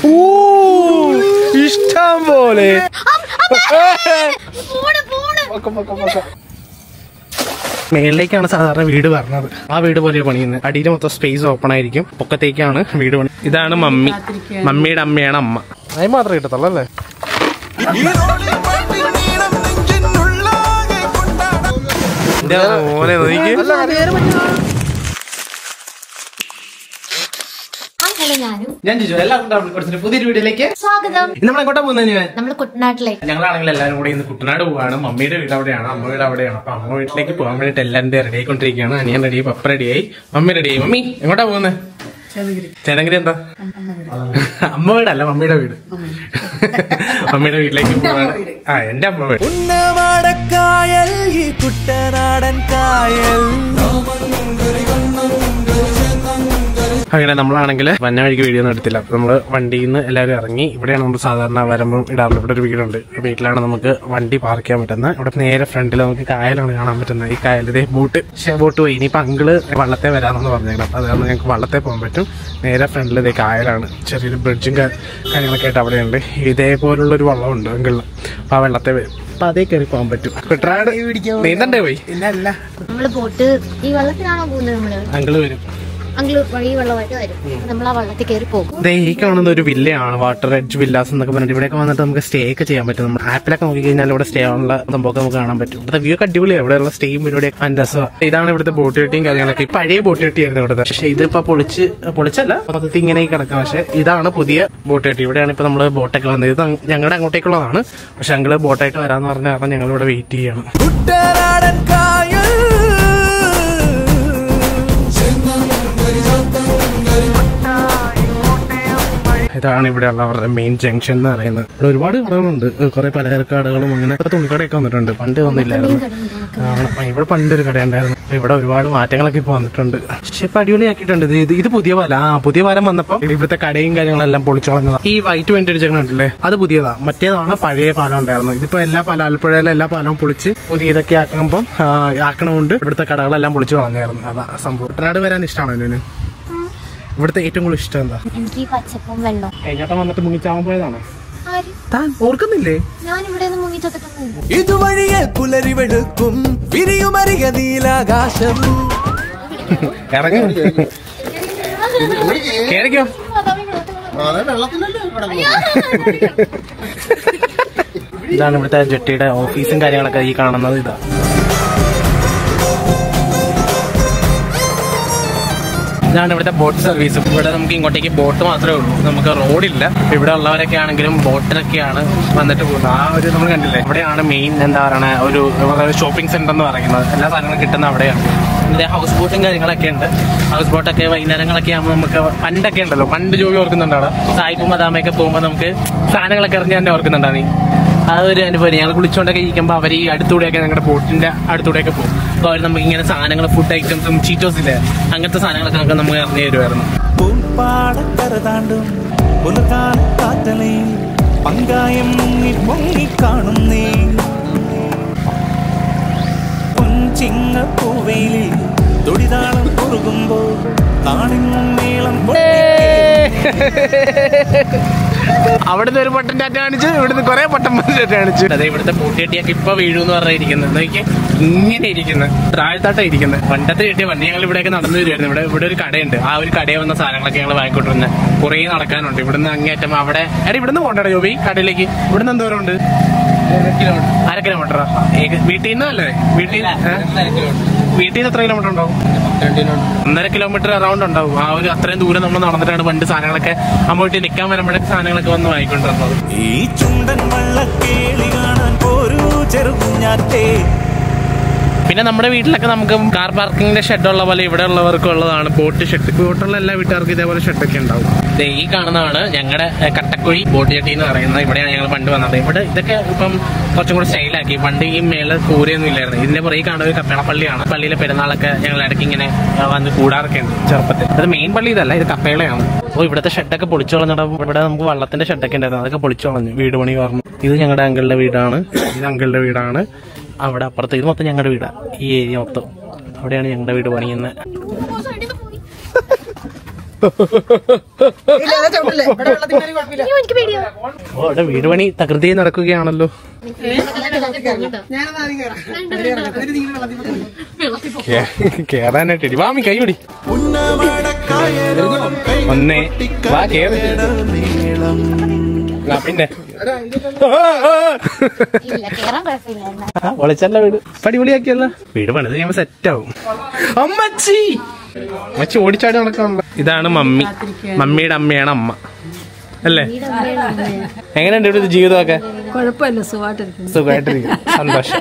ഓ ഇഷ്ടം പോലെ പോണ് പോണ് മേളിലേക്കാണ് സാധാരണ വീട് പറഞ്ഞത് ആ വീട് പോലെ പണിയുന്നത് അടിയിൽ മൊത്തം സ്പേസ് ഓപ്പൺ ആയിരിക്കും പൊക്കത്തേക്കാണ് വീട് പണി ഇതാണ് മമ്മി മമ്മിയുടെ അമ്മയാണ് അമ്മ അത് മാത്രമേ കിട്ടത്തുള്ളൂ അല്ലേ എന്റെ മോനെ നോക്കി അങ്ങനെ ഞാനും ഞാൻ ചോദിച്ചു എല്ലാവർക്കും കൊടുത്തിട്ട് പുതിയൊരു വീട്ടിലേക്ക് സ്വാഗതം നമ്മൾ എങ്ങോട്ടാ പോകുന്നത് ഞാൻ നമ്മൾ കുട്ടനാട്ടിലേക്ക് ഞങ്ങളാണെങ്കിൽ എല്ലാവരും കൂടി ഇന്ന് കുട്ടനാട് പോവാണ് മമ്മിയുടെ വീട് അവിടെയാണ് അമ്മ വീട് അവിടെയാണ് അപ്പൊ അമ്മ വീട്ടിലേക്ക് പോകാൻ വേണ്ടിട്ട് എല്ലാവരും റെഡി ആയിക്കൊണ്ടിരിക്കുകയാണ് അനിയൻ റെഡി പപ്പ റെഡിയായി മമ്മി റെഡിയായി മമ്മി എങ്ങോട്ടാ പോകുന്നത് ചേതങ്കിരി എന്താ അമ്മ വീടല്ല മമ്മിയുടെ വീട് മമ്മിയുടെ വീട്ടിലേക്ക് പോവാണ് ആ എന്റെ അമ്മ വീട് ഉന്നമാടക്കായൽ ഈ കുട്ടനാടൻ കായൽ അങ്ങനെ നമ്മളാണെങ്കിൽ വന്ന വഴിക്ക് വീഡിയോ ഒന്നും എടുത്തില്ല അപ്പൊ നമ്മള് വണ്ടിയിൽ നിന്ന് എല്ലാവരും ഇറങ്ങി ഇവിടെയാണ് നമ്മൾ സാധാരണ വരുമ്പോൾ ഇടാറുള്ളത് ഇവിടെ ഒരു വീടുണ്ട് ആ വീട്ടിലാണ് നമുക്ക് വണ്ടി പാർക്ക് ചെയ്യാൻ പറ്റുന്നത് ഇവിടെ നേരെ ഫ്രണ്ടിൽ നമുക്ക് കായലാണ് കാണാൻ പറ്റുന്നത് ഈ കായലിലെ ബോട്ട് പക്ഷേ ബോട്ട് പോയി ഇനിയിപ്പോ അങ്കിള് വള്ളത്തെ വരാമെന്ന് പറഞ്ഞേക്കണം അപ്പൊ അതുകൊണ്ട് ഞങ്ങൾക്ക് വള്ളത്തെ പോകാൻ പറ്റും നേരെ ഫ്രണ്ടിൽ ഇതേ കായലാണ് ചെറിയൊരു ബ്രിഡ്ജും കാ- കാര്യങ്ങളൊക്കെ ആയിട്ട് അവിടെയുണ്ട് ഇതേപോലുള്ള ഒരു വള്ളമുണ്ട് അങ്കിളിന് അപ്പൊ ആ വെള്ളത്തെ വരും അപ്പൊ അതേ കയറി പോകാൻ പറ്റും കുട്ടനാട് നീന്തണ്ടേ പോയി നമ്മള് പോട്ട് ഈ വെള്ളത്തിലാണോ പോകുന്നത് നമ്മള് അങ്കിള് വരും അങ്കിള് വഴി വെള്ളമായിട്ട് വരും നമ്മൾ ആ വെള്ളത്തിൽ കയറി പോകും ദേ ഈ കാണുന്ന ഒരു വില്ലയാണ് വാട്ടർ എഡ്ജ് വില്ലാസ് എന്നൊക്കെ പറഞ്ഞിട്ട് ഇവിടെയൊക്കെ വന്നിട്ട് നമുക്ക് സ്റ്റേ ഒക്കെ ചെയ്യാൻ പറ്റും നമ്മൾ ആപ്പിലൊക്കെ നോക്കി കഴിഞ്ഞാൽ ഇവിടെ സ്റ്റേ ആവാനുള്ള സംഭവമൊക്കെ നമുക്ക് കാണാൻ പറ്റും ഇവിടുത്തെ വ്യൂ ഒക്കെ അടിപൊളിയാണ് ഇവിടെയുള്ള സ്റ്റേയും പരിപാടിയൊക്കെ നല്ല രസമാണ് ഇതാണ് ഇവിടുത്തെ ബോട്ട് കെട്ടിയും കാര്യങ്ങളൊക്കെ ഈ പഴയ ബോട്ട് കെട്ടിയായിരുന്നു ഇവിടുത്തെ പക്ഷേ ഇതിപ്പോ പൊളിച്ച് പൊളിച്ചല്ല മൊത്തത്തിൽ ഇങ്ങനെ കിടക്കുക പക്ഷേ ഇതാണ് പുതിയ ബോട്ട് കെട്ടി ഇവിടെയാണ് ഇപ്പൊ നമ്മള് ബോട്ടൊക്കെ വന്നത് ഇത് ഞങ്ങളുടെ അങ്ങോട്ടേക്കുള്ളതാണ് പക്ഷെ ഞങ്ങള് ബോട്ടായിട്ട് വരാന്ന് പറഞ്ഞ കാരണം ഞങ്ങൾ ഇവിടെ വെയിറ്റ് ചെയ്യണം കുട്ടനാടൻ കായൽ ഇതാണ് ഇവിടെ ഉള്ളവരുടെ മെയിൻ ജംഗ്ഷൻ എന്ന് പറയുന്നത് ഇവിടെ ഒരുപാട് കടകളുണ്ട് കുറെ പലചരക്ക് കടകളും അങ്ങനെ ഇപ്പൊ തുണിക്കടയൊക്കെ വന്നിട്ടുണ്ട് പണ്ട് വന്നില്ലായിരുന്നു ആണ്. ആ, ഇവിടെ പണ്ടൊരു കടയുണ്ടായിരുന്നു അപ്പൊ ഇവിടെ ഒരുപാട് മാറ്റങ്ങളൊക്കെ ഇപ്പൊ വന്നിട്ടുണ്ട് പക്ഷെ ഇപ്പൊ അടിപൊളിയാക്കിയിട്ടുണ്ട് ഇത് ഇത് പുതിയ പാലം ആ പുതിയ പാലം വന്നപ്പോ ഇവിടുത്തെ കടയും കാര്യങ്ങളെല്ലാം പൊളിച്ചു കളഞ്ഞതാ ഈ വൈറ്റ് വേണ്ടി അടിച്ചിട്ടുണ്ടല്ലേ അത് പുതിയതാ മറ്റേതാണ് പഴയ പാലം ഉണ്ടായിരുന്നു ഇതിപ്പോ എല്ലാ പാലം ആലപ്പുഴയിലെ എല്ലാ പാലവും പൊളിച്ച് പുതിയതൊക്കെ ആക്കുമ്പോൾ ആക്കണമുണ്ട് ഇവിടുത്തെ കടകളെല്ലാം പൊളിച്ചു കളഞ്ഞായിരുന്നു അതാ സംഭവം കുട്ടനാട് വരാൻ ഇഷ്ടമാണോ ഇതിന് ഇവിടുത്തെ ഏറ്റവും കൂടുതൽ ഇഷ്ടം എന്താ എനിക്ക് ഈ പച്ചപ്പും വെള്ളം കഴിഞ്ഞാട്ടം വന്നിട്ട് മുങ്ങിച്ചാവാൻ പോയതാണോ ആര് താൻ ഓർക്കുന്നില്ലേ ഞാൻ ഇവിടെ നിന്ന് മുങ്ങി തൊട്ടിട്ടൊന്നും ഇതുവഴിയെ പുലരി വെളുക്കും വിരിയുമറിയ നീലാകാശം ഇറങ്ങി കേറിക്കോ ഇതാണ് ഇവിടുത്തെ ജെട്ടിയുടെ ഓഫീസും കാര്യങ്ങളൊക്കെ ഈ കാണുന്നത് ഇതാ ഇതാണ് ഇവിടുത്തെ ബോട്ട് സർവീസ് ഇവിടെ നമുക്ക് ഇങ്ങോട്ടേക്ക് ബോട്ട് മാത്രമേ ഉള്ളൂ നമുക്ക് റോഡില്ല ഇവിടെ ഉള്ളവരൊക്കെ ആണെങ്കിലും ബോട്ടിലൊക്കെയാണ് വന്നിട്ട് പോകുന്നത് ആ ഒരു നമ്മൾ കണ്ടില്ലേ ഇവിടെയാണ് മെയിൻ എന്താ പറയണ ഒരു ഷോപ്പിംഗ് സെന്റർ എന്ന് പറയുന്നത് എല്ലാ സാധനങ്ങളും കിട്ടുന്ന അവിടെയാണ് ഇവിടെ ഹൗസ് ബോട്ടും കാര്യങ്ങളൊക്കെ ഉണ്ട് ഹൗസ് ബോട്ടൊക്കെ വൈകുന്നേരങ്ങളൊക്കെ ആകുമ്പോൾ നമുക്ക് പണ്ടൊക്കെ ഉണ്ടല്ലോ പണ്ട് ജോലി ഓർക്കുന്നുണ്ടോ അവിടെ സായിപ്പും മദാമയൊക്കെ പോകുമ്പോൾ നമുക്ക് സാധനങ്ങളൊക്കെ എറിഞ്ഞ് തന്നെ ഓർക്കുന്നുണ്ടോ നീ ആ ഒരു അനുഭവം ഞങ്ങൾ കുളിച്ചുകൊണ്ടൊക്കെ ഇരിക്കുമ്പോൾ അവർ ഈ അടുത്തൂടെയൊക്കെ ഞങ്ങളുടെ ബോട്ടിന്റെ അടുത്തൂടെയൊക്കെ പോകും അപ്പോൾ അവർ നമുക്ക് ഇങ്ങനെ സാധനങ്ങൾ ഫുഡ് ഐറ്റംസും ചീറ്റോസ് ഇല്ലേ അങ്ങനത്തെ സാധനങ്ങളൊക്കെ നമുക്ക് നമുക്ക് ഇറങ്ങി തരുമായിരുന്നു പൂപ്പാടക്കര താണ്ടും പുലർക്കാല കാറ്റലയിൽ പങ്കായം മുങ്ങി പൊങ്ങി കാണുന്നേ പൊൻചിങ്ങ പൂവയിലിൽ തൊടിതാളം കുറുകുമ്പോൾ നാടിനും മേളം അവിടുന്ന് ഒരു പൊട്ടൻ ടാറ്റ കാണിച്ചു ഇവിടുന്ന് കുറെ പൊട്ടന്മാർ ടാറ്റ കാണിച്ചു അതെ ഇവിടുത്തെ പൂട്ടിയെട്ടിയൊക്കെ ഇപ്പൊ വീഴുന്ന് പറഞ്ഞിരിക്കുന്നത് നോക്കി ഇങ്ങനെ ഇരിക്കുന്നത് താഴ്ത്താട്ട ഇരിക്കുന്നത് പണ്ടത്തെ കിട്ടിയ വണ്ടി ഞങ്ങൾ ഇവിടെയൊക്കെ നടന്നു വരുമായിരുന്നു ഇവിടെ ഇവിടെ ഒരു കടയുണ്ട് ആ ഒരു കടയിൽ വന്ന സാധനങ്ങളൊക്കെ ഞങ്ങൾ വാങ്ങിക്കൊണ്ടിരുന്നത് കുറേ നടക്കാനുണ്ട് ഇവിടുന്ന് അങ്ങേറ്റം അവിടെ എടാ ഇവിടുന്ന് പോകണ്ടോ ജോബി കടയിലേക്ക് ഇവിടുന്ന് എന്തോരം ഉണ്ട് അര കിലോമീറ്ററാ വീട്ടിൽ നിന്ന് അല്ലേ വീട്ടിൽ വീട്ടിൽ നിന്ന് എത്ര കിലോമീറ്റർ ഉണ്ടാവും ഒന്നര കിലോമീറ്റർ അറൗണ്ട് ഉണ്ടാവും ആ ഒരു അത്രയും ദൂരം നമ്മൾ നടന്നിട്ടാണ് പണ്ട് സാധനങ്ങളൊക്കെ അമ്മ വീട്ടിൽ നിൽക്കാൻ വരുമ്പോഴൊക്കെ സാധനങ്ങളൊക്കെ വന്ന് വാങ്ങിക്കൊണ്ടിരുന്നത് ഈ ചുണ്ടൻ വള്ളക്കേളി കാണാൻ പോരൂ ചെറുകുഞ്ഞാറ്റേ പിന്നെ നമ്മുടെ വീട്ടിലൊക്കെ നമുക്ക് കാർ പാർക്കിങ്ങിന്റെ ഷെഡ് ഉള്ള പോലെ ഇവിടെ ഉള്ളവർക്കും ഉള്ളതാണ് ബോട്ട് ഷെഡ് ബോട്ടുള്ള എല്ലാ വീട്ടുകാർക്കും ഇതേപോലെ ഷെഡൊക്കെ ഉണ്ടാവും ദേ ഈ കാണുന്നതാണ് ഞങ്ങളുടെ ഏഹ്, കട്ടക്കുഴി ബോട്ട് ചട്ടി എന്ന് പറയുന്നത് ഇവിടെയാണ് ഞങ്ങൾ പണ്ട് വന്നത് ഇവിടെ ഇതൊക്കെ ഇപ്പം കുറച്ചും കൂടെ സ്റ്റൈലാക്കി പണ്ട് ഈ മേള് കൂരയൊന്നും ഇല്ലായിരുന്നു ഇതിന്റെ പുറകെ കാണുന്ന ഒരു കപ്പേളപ്പള്ളിയാണ് പള്ളിയിലെ പെരുന്നാളൊക്കെ ഞങ്ങൾ ഇടയ്ക്ക് ഇങ്ങനെ ആ, വന്ന് കൂടാറൊക്കെ ഉണ്ട് ചെറുപ്പത്തിൽ അത് മെയിൻ പള്ളി ഇതല്ല ഇത് കപ്പേളയാണ് അപ്പോൾ ഇവിടുത്തെ ഷെഡൊക്കെ പൊളിച്ചു കളഞ്ഞിട്ട് ഇവിടെ നമുക്ക് വള്ളത്തിന്റെ ഷെഡൊക്കെ ഉണ്ടായിരുന്നു അതൊക്കെ പൊളിച്ചു കളഞ്ഞു വീട് പണി പറഞ്ഞു ഇത് ഞങ്ങളുടെ അങ്കിളുടെ വീടാണ് ഇത് അങ്കിളുടെ വീടാണ് അവിടെ അപ്പുറത്ത് ഇത് മൊത്തം ഞങ്ങളുടെ വീടാണ് ഈ ഏരിയ മൊത്തം അവിടെയാണ് ഞങ്ങളുടെ വീട് പണിയുന്നത് അയ്യോ, എനിക്ക് പേടിയാ ഓ ഇവിടെ വീട് പണി തകൃതി നടക്കുകയാണല്ലോ കേറാനായിട്ട് ഇടി. വാമി കൈപിടി ഒന്നേ വാ കേറ് ആ, പിന്നെ ഇല്ല കേറാൻ കുഴപ്പമില്ല ഒളിച്ചല്ല വീട് പടിപൊളിയാക്കിയല്ല വീട് പണിത് കഴിയുമ്പോ സെറ്റ് ആവും അമ്മച്ചി അമ്മച്ചി ഓടിച്ചാടി നടക്കാനുള്ള ഇതാണ് മമ്മി മമ്മിയുടെ അമ്മയാണ് അമ്മ അല്ലേ എങ്ങനെയുണ്ട് ഇവിടുത്തെ ജീവിതമൊക്കെ കുഴപ്പമില്ല സുഖമായിട്ടിരിക്കുന്നു സുഖമായിട്ടിരിക്കും സന്തോഷം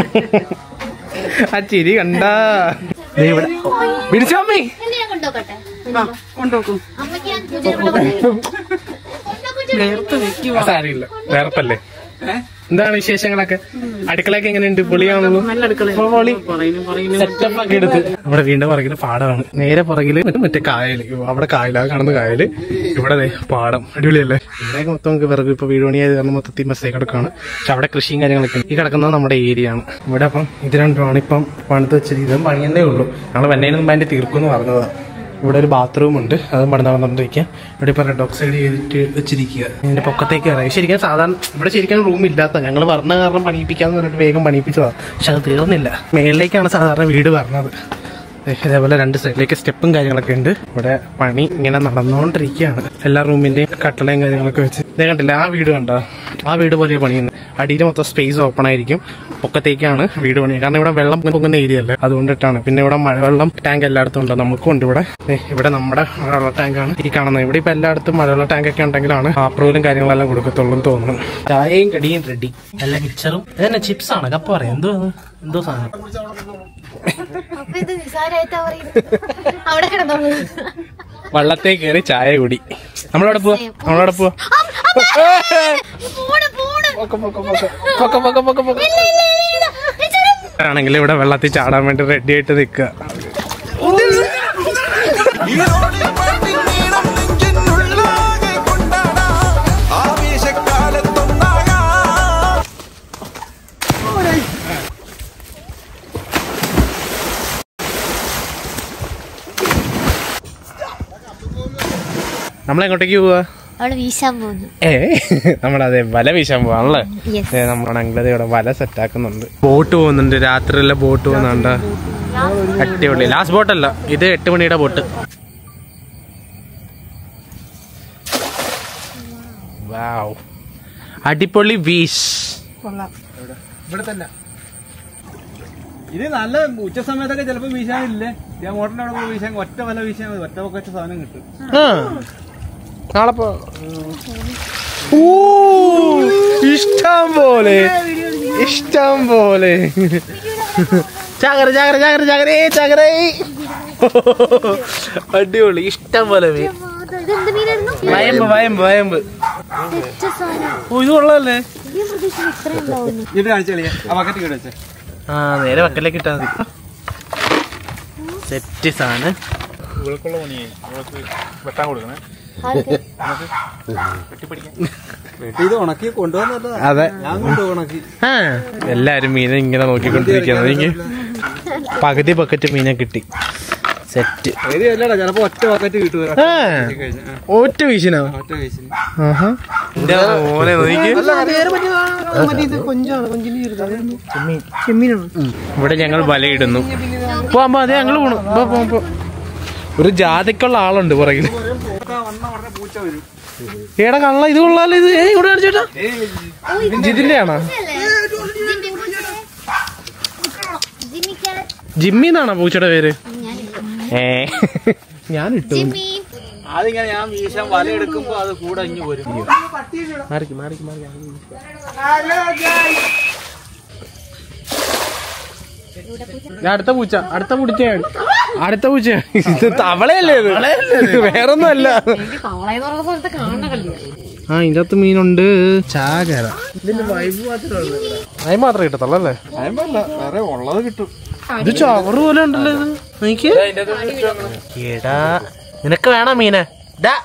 ആ ചിരി കണ്ട പിടിച്ചോ അമ്മേ എന്നെ ഞാൻ കൊണ്ടുപോക്കട്ടെ കൊണ്ടുപോക്കും അമ്മയ്ക്ക് ഞാൻ പൂജ കൊണ്ടുപോകട്ടെ നേരത്തെ വെക്കുക സാരിയില്ല വേർപ്പല്ലേ എന്താണ് വിശേഷങ്ങളൊക്കെ അടുക്കളയൊക്കെ എങ്ങനെയുണ്ട് പൊളിയാണല്ലോ നല്ല അടുക്കള ഇപ്പൊ പൊളി പറയുന്നു പറയുന്നു സെറ്റപ്പ് ഒക്കെ എടുത്ത് നമ്മുടെ വീടിന്റെ പുറകില് പാടമാണ് നേരെ പുറകില് മറ്റേ മറ്റേ കായല് അവിടെ കായല കാണുന്ന കായല് ഇവിടെ ദേ പാടം അടിപൊളിയല്ലേ ഇവിടെ മൊത്തം നമുക്ക് വിറക് ഇപ്പൊ വീട് പണിയായത് കാരണം മൊത്തത്തിൽ മെസ്സേജ് കിടക്കാണ് പക്ഷെ അവിടെ കൃഷിയും കാര്യങ്ങളൊക്കെ ഉണ്ട്. ഈ കിടക്കുന്നത് നമ്മുടെ ഏരിയ ആണ് ഇവിടെ അപ്പം ഇത് രണ്ടുമാണ് ഇപ്പം പണിത് വെച്ചിരിക്കുന്നത് പണിയന്നേ ഉള്ളൂ ഞങ്ങൾ വെണ്ണയിൽ മുമ്പ് അതിന്റെ തീർക്കുമെന്ന് പറഞ്ഞതാണ് ഇവിടെ ഒരു ബാത്റൂം ഉണ്ട് അതും പണി നടന്നുകൊണ്ടിരിക്കുക ഇവിടെ ഇപ്പൊ റെഡ് ഓക്സൈഡ് ചെയ്തിട്ട് വെച്ചിരിക്കുക ഇതിന്റെ പൊക്കത്തേക്ക് ഇറങ്ങി ശരിക്കും സാധാരണ ഇവിടെ ശരിക്കും റൂം ഇല്ലാത്ത ഞങ്ങൾ പറഞ്ഞ കാരണം പണിയിപ്പിക്കാന്ന് പറഞ്ഞിട്ട് വേഗം പണിയിപ്പിച്ചതാണ് പക്ഷെ അത് തീർന്നില്ല മേളിലേക്കാണ് സാധാരണ വീട് പറഞ്ഞത് ദേ, ഇതേപോലെ രണ്ട് സൈഡിലേക്ക് സ്റ്റെപ്പും കാര്യങ്ങളൊക്കെ ഉണ്ട് ഇവിടെ പണി ഇങ്ങനെ നടന്നുകൊണ്ടിരിക്കുകയാണ് എല്ലാ റൂമിന്റെയും കട്ടളയും കാര്യങ്ങളൊക്കെ വെച്ച് ഇതേ കണ്ടില്ല ആ വീട് കണ്ടോ ആ വീട് പോലെ പണിയുന്നത് അടിയിൽ മൊത്തം സ്പേസ് ഓപ്പൺ ആയിരിക്കും പൊക്കത്തേക്കാണ് വീട് പണി കാരണം ഇവിടെ വെള്ളം പൊങ്ങുന്ന ഏരിയ അല്ലേ അതുകൊണ്ടിട്ടാണ് പിന്നെ ഇവിടെ മഴവെള്ളം ടാങ്ക് എല്ലായിടത്തും ഉണ്ട് നമുക്കും ഉണ്ട് ഇവിടെ ദേ, ഇവിടെ നമ്മുടെ മഴവെള്ള ടാങ്കാണ് ഈ കാണുന്നത് ഇവിടെ ഇപ്പൊ എല്ലായിടത്തും മഴവെള്ള ടാങ്ക് ഒക്കെ ഉണ്ടെങ്കിലാണ് അപ്രൂവലും കാര്യങ്ങളെല്ലാം കൊടുക്കത്തുള്ളൂ എന്ന് തോന്നുന്നു ചായയും കടിയും റെഡി എല്ലാ മിക്സറും ഇതന്നെ ചിപ്സ് ആണ് കപ്പ പറയാം എന്തോ അത്? എന്തോ സാധനം അപ്പൊ ഇത് നിസാരായിട്ടാ പറയുന്നത് അവിടെ കിടന്നോളൂ വള്ളത്തെ കയറി ചായ കുടി നമ്മളവിടെ പോവാ നമ്മളവിടെ പോവാ പോണ് പോണ് പൊക്ക, പൊക്ക, പൊക്ക. പൊക്ക, പൊക്ക, പൊക്ക, പൊക്ക. ഇല്ല ഇല്ല ഇല്ല ഇല്ല ഇല്ല ആണെങ്കിൽ ഇവിടെ വെള്ളത്തിൽ ചാടാൻ വേണ്ടി റെഡി ആയിട്ട് നിൽക്കുക ഈരോടിൽ പാട്ടിൻ നീളം നെഞ്ചിനുള്ളാകെ കൊണ്ടാടാം. ആവേശക്കാലത്തൊന്നാകാം നമ്മൾ എങ്ങോട്ടേക്ക് പോവാ അവള് വീശാൻ പോകുന്നു ഏ നമ്മളതെ വല വീശാൻ പോവാണല്ലേ Yes. ഏ, നമ്മളാണെങ്കിൽ ഇവിടെ വല സെറ്റ് ആക്കുന്നുണ്ട് ബോട്ട് പോകുന്നുണ്ട് രാത്രിയിലെ ബോട്ട് പോകുന്നുണ്ട് അടിപൊളി ലാസ്റ്റ് ബോട്ടല്ല ഇത് എട്ട് മണിയുടെ ബോട്ട് വാവ് അടിപൊളി വീശ് കൊള്ളാം ഇത് നല്ല ഉച്ച സമയത്തൊക്കെ ചിലപ്പോ വീശാനില്ലേ ഞാൻ മോട്ടറിന്റെ അവിടെ പോയി വീശാൻ ഒറ്റ വല വീശാൻ മതി ഒറ്റ പൊക്കച്ച സാധനം കിട്ടും ആ നാളെ പോ ഓ ഇഷ്ടം പോലെ ഇഷ്ടം പോലെ ചാകര ചാകര ചാകര ചാകരേ ചാകരേ അടിപൊളി ഇഷ്ടം പോലെ മീൻ ഇതെന്ത് മീനായിരുന്നു വയമ്പ് വയമ്പ് വയമ്പ് തെറ്റ സാധനം ഓ ഇത് കൊള്ളാല്ലേ ഞാൻ പ്രതീക്ഷിച്ചു ഇത്രയും ഉണ്ടാവുന്നു ഇത് കാണിച്ചു കളിയാ ആ ബക്കറ്റ് ഇവിടെ വെച്ചേ ആ നേരെ വക്കലേക്ക് ഇട്ടാ മതി സെറ്റ് സാധനം ഇവൾക്കുള്ള പണിയായി ഇവൾക്ക് വെട്ടാൻ കൊടുക്കണേ ആർക്ക്? വെട്ടി ഇത് ഉണക്കി കൊണ്ടുവന്നല്ല അതെ ഞാൻ കൊണ്ടു ഉണക്കി ആ എല്ലാരും മീനെ ഇങ്ങനെ നോക്കിക്കൊണ്ടിരിക്കുന്നത് എനിക്ക് പകുതി ബക്കറ്റ് മീനെ കിട്ടി സെറ്റ് ഏത് അല്ലടാ ചിലപ്പോ ഒറ്റ ബക്കറ്റ് കിട്ടുക ആ ഒറ്റ വീശിനോ ഒറ്റ വീശിന് ആഹാ എന്റെ മോനെ നോക്കി ഇവിടെ ഞങ്ങൾ വലയിടുന്നു പോവാൻ അതെ ഞങ്ങൾ പോണു പോ, പോ, പോ. ഒരു ജാതിക്കുള്ള ആളുണ്ട് പുറകിൽ വന്ന ഉടനെ പൂച്ച വരും ഏടാ കള്ള ഇത് കൊള്ളാലോ ഇത് ഏ ഇവിടെ കാണിച്ചേട്ടാ ജിതിന്റെ ആണോ ജിമ്മി പൂച്ച. ജിമ്മിക്കാൻ ജിമ്മി എന്നാണോ പൂച്ചയുടെ പേര് ഞാനില്ല ഏ ഞാൻ ഇട്ടു ജിമ്മി അതിങ്ങനെ ഞാൻ വീശാൻ വല എടുക്കുമ്പോ അത് കൂടെ ഇങ്ങ് വരും മാറിക്ക് മാറിക്ക് മാറിക്ക് ഞാൻ അടുത്ത പൂച്ച അടുത്ത പൂച്ചയാണ് അടുത്ത പൂച്ച ഇത് തവളയല്ലേ ഇത് വേറൊന്നും അല്ല തവളയെന്ന് പറഞ്ഞ പോലത്തെ കാണുന്ന കളിയാ ആ ഇതിന്റെ അകത്ത് മീനുണ്ട് ചാകര ഇതിന്റെ വൈബ് മാത്രമേ മാത്രമേ കിട്ടത്തുള്ളൂ അല്ലേ വേറെ ഉള്ളത് കിട്ടും ഇത് ചവറ് പോലെ ഉണ്ടല്ലോ ഇത് എനിക്ക് എടാ നിനക്ക് വേണം മീനെ ദാ.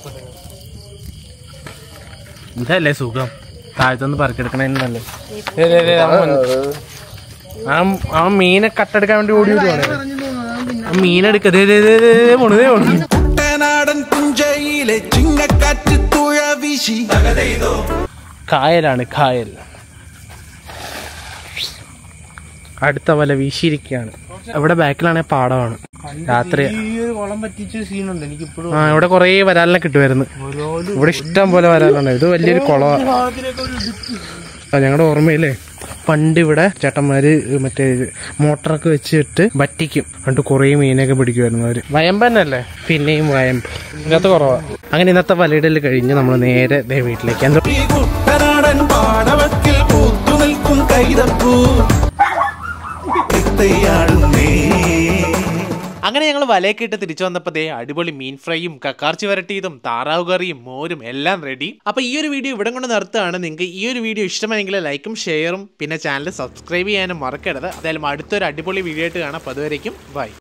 ഇതല്ലേ സുഖം താഴത്തൊന്ന് പറക്കെടുക്കണല്ലേ ആ ആ മീനെ കട്ടെടുക്കാൻ വേണ്ടി ഓടി വരുവാണ് ആ മീനെടുക്ക ദേ ദേ ദേ ദേ ദേ പോണു ദേ പോണു കുട്ടനാട് കായലാണ് കായൽ അടുത്ത വല വീശിയിരിക്കുകയാണ് ഇവിടെ ബാക്കിലാണെങ്കിൽ പാടമാണ് രാത്രി കുളം പറ്റിച്ച സീനുണ്ട് എനിക്ക് ഇപ്പോഴും ആ ഇവിടെ കുറേ വരാലിനെ കിട്ടുമായിരുന്നു ഇവിടെ ഇഷ്ടം പോലെ വരാലുണ്ട് ഇത് വലിയൊരു കുളമാണ് ആ ഞങ്ങളുടെ ഓർമ്മയില്ലേ പണ്ട് ഇവിടെ ചേട്ടന്മാര് മറ്റേ മോട്ടറൊക്കെ വെച്ചിട്ട് വറ്റിക്കും എന്നിട്ട് കുറേ മീനൊക്കെ പിടിക്കുമായിരുന്നു അവര് വയമ്പ് തന്നെയല്ലേ പിന്നെയും വയമ്പ് ഇതിനകത്ത് കുറവാ അങ്ങനെ ഇന്നത്തെ വലയിടൽ കഴിഞ്ഞ് നമ്മൾ നേരെ ദേ വീട്ടിലേക്ക് എന്താ ഈ കുട്ടനാടൻ പാടവക്കിൽ പൂത്തു നിൽക്കും കൈതപ്പൂ എത്തയാടുന്നേ അങ്ങനെ ഞങ്ങൾ വലയൊക്കെ ഇട്ട് തിരിച്ചു വന്നപ്പോൾ ദേ അടിപൊളി മീൻ ഫ്രൈയും കക്കാർച്ചി വരട്ടിയതും താറാവ് കറിയും മോരും എല്ലാം റെഡി അപ്പോൾ ഈ ഒരു വീഡിയോ ഇവിടെ കൊണ്ട് നിർത്തുകയാണ് നിങ്ങൾക്ക് ഈ ഒരു വീഡിയോ ഇഷ്ടമായെങ്കിൽ ലൈക്കും ഷെയറും പിന്നെ ചാനൽ സബ്സ്ക്രൈബ് ചെയ്യാനും മറക്കരുത് എന്തായാലും അടുത്തൊരു അടിപൊളി വീഡിയോ ആയിട്ട് കാണാം അപ്പോൾ അതുവരേക്കും ബൈ